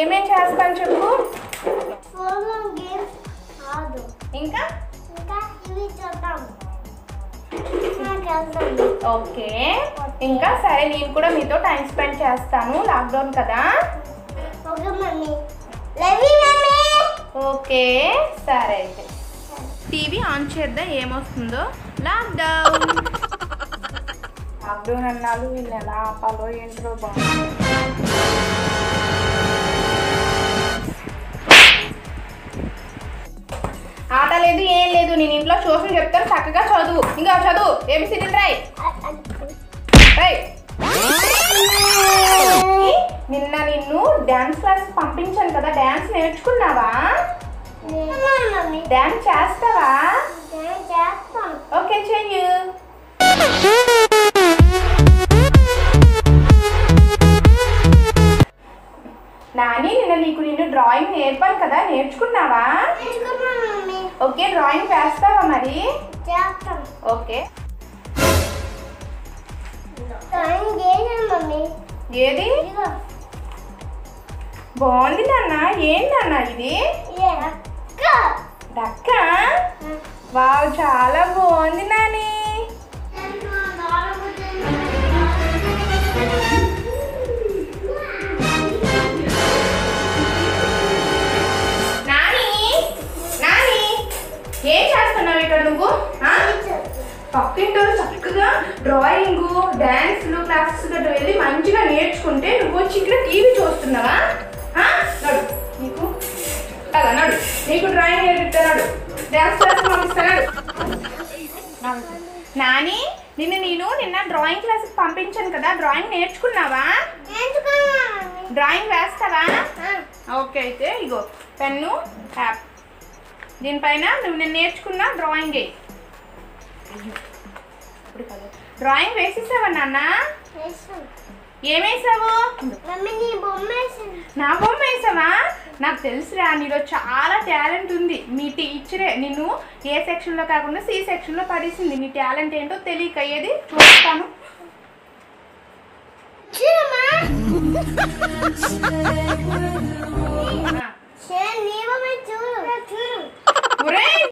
ఏమేం చేస్తాను చెప్పు ఫోన్ గేమ్ ఆడు ఇంకా ఇంకా ఇవి చూద్దాం నాకు వెళ్తుంది ఓకే ఇంకా సరే నేను కూడా మీతో టైం స్పెండ్ చేస్తాను లాక్డౌన్ కదా okay mummy love you mummy okay సరే అయితే టీవీ ఆన్ చేద్దాం ఏమొస్తుందో లాక్డౌన్ లాక్డౌన్ అన్నాడు వీళ్ళు ఎలా ఆపాలో ఏంటో బాగుంది ఆట లేదు ఏం లేదు నేను ఇంట్లో ట్యూషన్ చెప్తాను చక్కగా చదువు ఇంకా చదువు ఏబిసిడి రాయ్ రాయ్ నిన్న నిన్ను డాన్స్ క్లాస్ పంపించాను కదా డాన్స్ నేర్చుకున్నావా మమ్మీ డాన్స్ చేస్తావా నేను చేస్తాను ఓకే చెయ్యు నాని నిన్న నీకు నిన్ను డ్రాయింగ్ నేర్పాను కదా నేర్చుకున్నావా నేర్చుకున్నాను మమ్మీ ఓకే డ్రాయింగ్ వేస్తావా మరి చేస్తాను ఓకే డ్రాయింగ్ చేసాను మమ్మీ ఏది ఇదిగో బాగుంది నాన్న ఏంటి నాన్న ఇది ఇదే అక్క డక్క వావ్ చాలా బాగుంది నాని నాని నాని ఏం చేస్తున్నావు ఇక్కడ నువ్వు ఆ? పక్కింటోళ్ళు చక్కగా డ్రాయింగ్ డాన్స్లు క్లాసెస్ గట్రా వెళ్ళి మంచిగా నేర్చుకుంటే నువ్వు వచ్చి ఇక్కడ టీవీ చూస్తున్నావా ఆ? నడు నీకు కదా నడు నీకు డ్రాయింగ్ నేర్పిస్తున్నాడు డాన్స్ క్లాస్ పంపిస్తున్నాడు నాని నిన్ను నేను నిన్న డ్రాయింగ్ క్లాస్కి పంపించాను కదా డ్రాయింగ్ నేర్చుకున్నావా నేర్చుకున్నాను మమ్మీ డ్రాయింగ్ వేస్తావా ఆ, ఓకే అయితే ఇగో పెన్ను యాప్ దీనిపైన నువ్వు నేను నేర్చుకున్న డ్రాయింగ్ వేయి ఇప్పుడు కాదు. డ్రాయింగ్ వేసేసావా నాన్న వేసాను. ఏమేసావు మమ్మీ నీ బొమ్మ వేసాను నా బొమ్మ వేసావా నాకు తెలుసురా నీలో చాలా టాలెంట్ ఉంది మీ టీచరే నిన్ను ఏ సెక్షన్లో కాకుండా సి సెక్షన్లో పడేసింది నీ టాలెంట్ ఏంటో తెలియక అయ్యేది చూస్తాను చూడమ్మా ఆ. నీ బొమ్మ చూడు చూడు ఒరేయ్